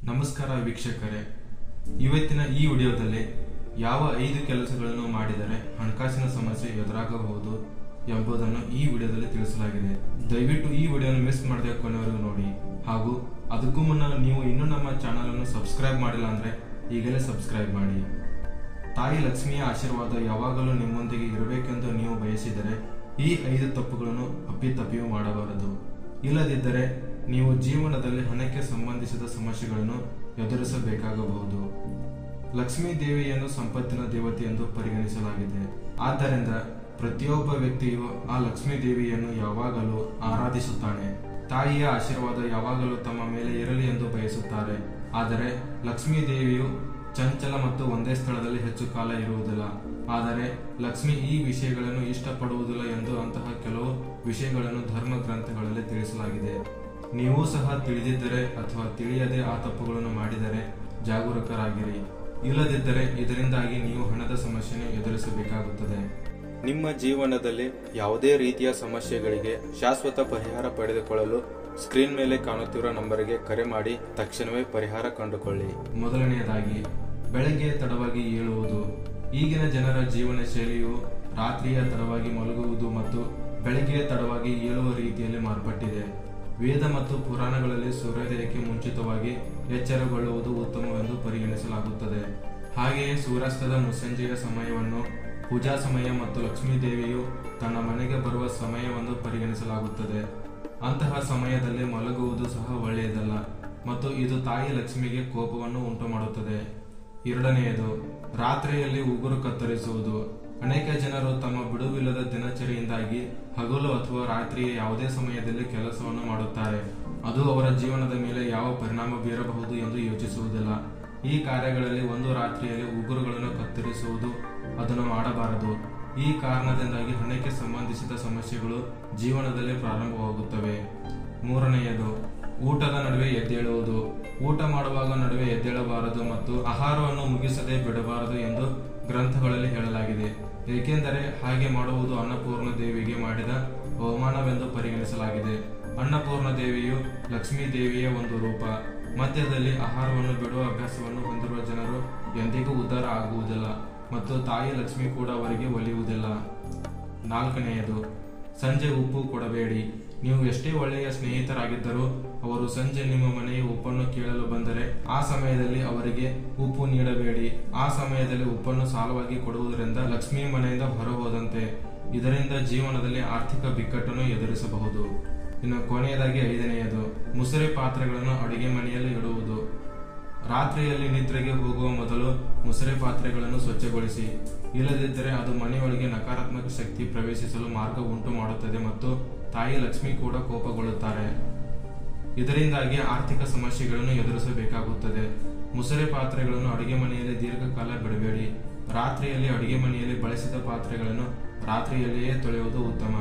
ನಮಸ್ಕಾರ ವೀಕ್ಷಕರೇ ಇವತ್ತಿನ ಈ ವಿಡಿಯೋದಲ್ಲಿ ಯಾವ ಐದು ಕೆಲಸಗಳನ್ನು ಮಾಡಿದರೆ ಹಣಕಾಸಿನ ಸಮಸ್ಯೆ ಎದುರಾಗಬಹುದು ಎಂಬುದನ್ನು ಈ ವಿಡಿಯೋದಲ್ಲಿ ತಿಳಿಸಲಾಗಿದೆ ದಯವಿಟ್ಟು ಈ ವಿಡಿಯೋನ ಮಿಸ್ ಮಾಡದೆ ಕೊನೆವರೆಗೂ ನೋಡಿ ಹಾಗೂ ಅದಕ್ಕೂ ಮುನ್ನ ನೀವು ಇನ್ನೂ ನಮ್ಮ ಚಾನಲ್ ಅನ್ನು ಸಬ್ಸ್ಕ್ರೈಬ್ ಮಾಡಿಲ್ಲ ಅಂದ್ರೆ ಈಗಲೇ ಸಬ್ಸ್ಕ್ರೈಬ್ ಮಾಡಿ ತಾಯಿ ಲಕ್ಷ್ಮಿಯ ಆಶೀರ್ವಾದ ಯಾವಾಗಲೂ ನಿಮ್ಮೊಂದಿಗೆ ಇರಬೇಕೆಂದು ನೀವು ಬಯಸಿದರೆ ಈ ಐದು ತಪ್ಪುಗಳನ್ನು ಅಪ್ಪಿತಪ್ಪಿಯೂ ಮಾಡಬಾರದು ಇಲ್ಲದಿದ್ದರೆ ನೀವು ಜೀವನದಲ್ಲಿ ಹಣಕ್ಕೆ ಸಂಬಂಧಿಸಿದ ಸಮಸ್ಯೆಗಳನ್ನು ಎದುರಿಸಬೇಕಾಗಬಹುದು ಲಕ್ಷ್ಮೀ ದೇವಿಯನ್ನು ಸಂಪತ್ತಿನ ದೇವತೆ ಎಂದು ಪರಿಗಣಿಸಲಾಗಿದೆ ಆದ್ದರಿಂದ ಪ್ರತಿಯೊಬ್ಬ ವ್ಯಕ್ತಿಯು ಆ ಲಕ್ಷ್ಮೀ ದೇವಿಯನ್ನು ಯಾವಾಗಲೂ ಆರಾಧಿಸುತ್ತಾನೆ ತಾಯಿಯ ಆಶೀರ್ವಾದ ಯಾವಾಗಲೂ ತಮ್ಮ ಮೇಲೆ ಇರಲಿ ಎಂದು ಬಯಸುತ್ತಾರೆ ಆದರೆ ಲಕ್ಷ್ಮೀ ದೇವಿಯು ಚಂಚಲ ಮತ್ತು ಒಂದೇ ಸ್ಥಳದಲ್ಲಿ ಹೆಚ್ಚು ಕಾಲ ಇರುವುದಿಲ್ಲ ಆದರೆ ಲಕ್ಷ್ಮಿ ಈ ವಿಷಯಗಳನ್ನು ಇಷ್ಟಪಡುವುದಿಲ್ಲ ಎಂದು ಅಂತಹ ಕೆಲವು ವಿಷಯಗಳನ್ನು ಧರ್ಮ ಗ್ರಂಥಗಳಲ್ಲಿ ತಿಳಿಸಲಾಗಿದೆ ನೀವು ಸಹ ತಿಳಿದಿದ್ದರೆ ಅಥವಾ ತಿಳಿಯದೆ ಆ ತಪ್ಪುಗಳನ್ನು ಮಾಡಿದರೆ ಜಾಗರೂಕರಾಗಿರಿ ಇಲ್ಲದಿದ್ದರೆ ಇದರಿಂದಾಗಿ ನೀವು ಹಣದ ಸಮಸ್ಯೆಯನ್ನು ಎದುರಿಸಬೇಕಾಗುತ್ತದೆ ನಿಮ್ಮ ಜೀವನದಲ್ಲಿ ಯಾವುದೇ ರೀತಿಯ ಸಮಸ್ಯೆಗಳಿಗೆ ಶಾಶ್ವತ ಪರಿಹಾರ ಪಡೆದುಕೊಳ್ಳಲು ಸ್ಕ್ರೀನ್ ಮೇಲೆ ಕಾಣುತ್ತಿರುವ ನಂಬರಿಗೆ ಕರೆ ಮಾಡಿ ತಕ್ಷಣವೇ ಪರಿಹಾರ ಕಂಡುಕೊಳ್ಳಿ ಮೊದಲನೆಯದಾಗಿ ಬೆಳಗ್ಗೆ ತಡವಾಗಿ ಏಳುವುದು ಈಗಿನ ಜನರ ಜೀವನ ಶೈಲಿಯು ರಾತ್ರಿಯ ತಡವಾಗಿ ಮಲಗುವುದು ಮತ್ತು ಬೆಳಗ್ಗೆ ತಡವಾಗಿ ಏಳುವ ರೀತಿಯಲ್ಲಿ ಮಾರ್ಪಟ್ಟಿದೆ ವೇದ ಮತ್ತು ಪುರಾಣಗಳಲ್ಲಿ ಸೂರ್ಯೋದಯಕ್ಕೆ ಮುಂಚಿತವಾಗಿ ಎಚ್ಚರಗೊಳ್ಳುವುದು ಉತ್ತಮವೆಂದು ಪರಿಗಣಿಸಲಾಗುತ್ತದೆ ಹಾಗೆಯೇ ಸೂರ್ಯಾಸ್ತದ ಮುಸ್ಸಂಜೆಯ ಸಮಯವನ್ನು ಪೂಜಾ ಸಮಯ ಮತ್ತು ಲಕ್ಷ್ಮೀ ದೇವಿಯು ತನ್ನ ಮನೆಗೆ ಬರುವ ಸಮಯವೆಂದು ಪರಿಗಣಿಸಲಾಗುತ್ತದೆ ಅಂತಹ ಸಮಯದಲ್ಲಿ ಮಲಗುವುದು ಸಹ ಒಳ್ಳೆಯದಲ್ಲ ಮತ್ತು ಇದು ತಾಯಿ ಲಕ್ಷ್ಮಿಗೆ ಕೋಪವನ್ನು ಉಂಟು ಮಾಡುತ್ತದೆ ಎರಡನೆಯದು ರಾತ್ರಿಯಲ್ಲಿ ಉಗುರು ಕತ್ತರಿಸುವುದು ಅನೇಕ ಜನರು ತಮ್ಮ ಬಿಡುವಿಲ್ಲದ ದಿನಚರಿಯಿಂದಾಗಿ ಹಗಲು ಅಥವಾ ರಾತ್ರಿಯ ಯಾವುದೇ ಸಮಯದಲ್ಲಿ ಕೆಲಸವನ್ನು ಮಾಡುತ್ತಾರೆ ಅದು ಅವರ ಜೀವನದ ಮೇಲೆ ಯಾವ ಪರಿಣಾಮ ಬೀರಬಹುದು ಎಂದು ಯೋಚಿಸುವುದಿಲ್ಲ ಈ ಕಾರ್ಯಗಳಲ್ಲಿ ಒಂದು ರಾತ್ರಿಯಲ್ಲಿ ಉಗುರುಗಳನ್ನು ಕತ್ತರಿಸುವುದು ಅದನ್ನು ಮಾಡಬಾರದು ಈ ಕಾರಣದಿಂದಾಗಿ ಹಣಕ್ಕೆ ಸಂಬಂಧಿಸಿದ ಸಮಸ್ಯೆಗಳು ಜೀವನದಲ್ಲಿ ಪ್ರಾರಂಭವಾಗುತ್ತವೆ ಮೂರನೆಯದು ಊಟದ ನಡುವೆ ಎದ್ದೇಳುವುದು ಊಟ ಮಾಡುವಾಗ ನಡುವೆ ಎದ್ದೇಳಬಾರದು ಮತ್ತು ಆಹಾರವನ್ನು ಮುಗಿಸದೆ ಬಿಡಬಾರದು ಎಂದು ಗ್ರಂಥಗಳಲ್ಲಿ ಹೇಳಲಾಗಿದೆ ಏಕೆಂದರೆ ಹಾಗೆ ಮಾಡುವುದು ಅನ್ನಪೂರ್ಣ ದೇವಿಗೆ ಮಾಡಿದ ಅವಮಾನವೆಂದು ಪರಿಗಣಿಸಲಾಗಿದೆ ಅನ್ನಪೂರ್ಣ ದೇವಿಯು ಲಕ್ಷ್ಮೀ ದೇವಿಯ ಒಂದು ರೂಪ ಮಧ್ಯದಲ್ಲಿ ಆಹಾರವನ್ನು ಬಿಡುವ ಅಭ್ಯಾಸವನ್ನು ಹೊಂದಿರುವ ಜನರು ಎಂದಿಗೂ ಉದ್ಧಾರ ಆಗುವುದಿಲ್ಲ ಮತ್ತು ತಾಯಿ ಲಕ್ಷ್ಮಿ ಕೂಡ ಅವರಿಗೆ ಒಲಿಯುವುದಿಲ್ಲ ನಾಲ್ಕನೆಯದು ಸಂಜೆ ಉಪ್ಪು ಕೊಡಬೇಡಿ ನೀವು ಎಷ್ಟೇ ಒಳ್ಳೆಯ ಸ್ನೇಹಿತರಾಗಿದ್ದರೂ ಅವರು ಸಂಜೆ ನಿಮ್ಮ ಮನೆಯ ಉಪ್ಪನ್ನು ಕೇಳಲು ಬಂದರೆ ಆ ಸಮಯದಲ್ಲಿ ಅವರಿಗೆ ಉಪ್ಪು ನೀಡಬೇಡಿ ಆ ಸಮಯದಲ್ಲಿ ಉಪ್ಪನ್ನು ಸಾಲವಾಗಿ ಕೊಡುವುದರಿಂದ ಲಕ್ಷ್ಮಿ ಮನೆಯಿಂದ ಹೊರಹೋದಂತೆ ಇದರಿಂದ ಜೀವನದಲ್ಲಿ ಆರ್ಥಿಕ ಬಿಕ್ಕಟ್ಟನ್ನು ಎದುರಿಸಬಹುದು ಇನ್ನು ಕೊನೆಯದಾಗಿ ಐದನೆಯದು ಮುಸುರೆ ಪಾತ್ರೆಗಳನ್ನು ಅಡುಗೆ ಮನೆಯಲ್ಲಿ ಇಡುವುದು ರಾತ್ರಿಯಲ್ಲಿ ನಿದ್ರೆಗೆ ಹೋಗುವ ಮೊದಲು ಮುಸುರೆ ಪಾತ್ರೆಗಳನ್ನು ಸ್ವಚ್ಛಗೊಳಿಸಿ ಇಲ್ಲದಿದ್ದರೆ ಅದು ಮನೆಯೊಳಗೆ ನಕಾರಾತ್ಮಕ ಶಕ್ತಿ ಪ್ರವೇಶಿಸಲು ಮಾರ್ಗ ಉಂಟು ಮಾಡುತ್ತದೆ ಮತ್ತು ತಾಯಿ ಲಕ್ಷ್ಮಿ ಕೂಡ ಕೋಪಗೊಳ್ಳುತ್ತಾರೆ ಇದರಿಂದಾಗಿ ಆರ್ಥಿಕ ಸಮಸ್ಯೆಗಳನ್ನು ಎದುರಿಸಬೇಕಾಗುತ್ತದೆ ಮುಸುರೆ ಪಾತ್ರೆಗಳನ್ನು ಅಡುಗೆ ಮನೆಯಲ್ಲಿ ದೀರ್ಘಕಾಲ ಬಿಡಬೇಡಿ ರಾತ್ರಿಯಲ್ಲಿ ಅಡುಗೆ ಮನೆಯಲ್ಲಿ ಬಳಸಿದ ಪಾತ್ರೆಗಳನ್ನು ರಾತ್ರಿಯಲ್ಲಿಯೇ ತೊಳೆಯುವುದು ಉತ್ತಮ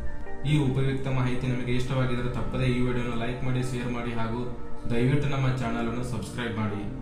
ಈ ಉಪಯುಕ್ತ ಮಾಹಿತಿ ನಿಮಗೆ ಇಷ್ಟವಾಗಿದ್ದರೆ ತಪ್ಪದೇ ಈ ವಿಡಿಯೋನ ಲೈಕ್ ಮಾಡಿ ಶೇರ್ ಮಾಡಿ ಹಾಗೂ ದಯವಿಟ್ಟು ನಮ್ಮ ಚಾನಲ್ ಅನ್ನು ಸಬ್ಸ್ಕ್ರೈಬ್ ಮಾಡಿ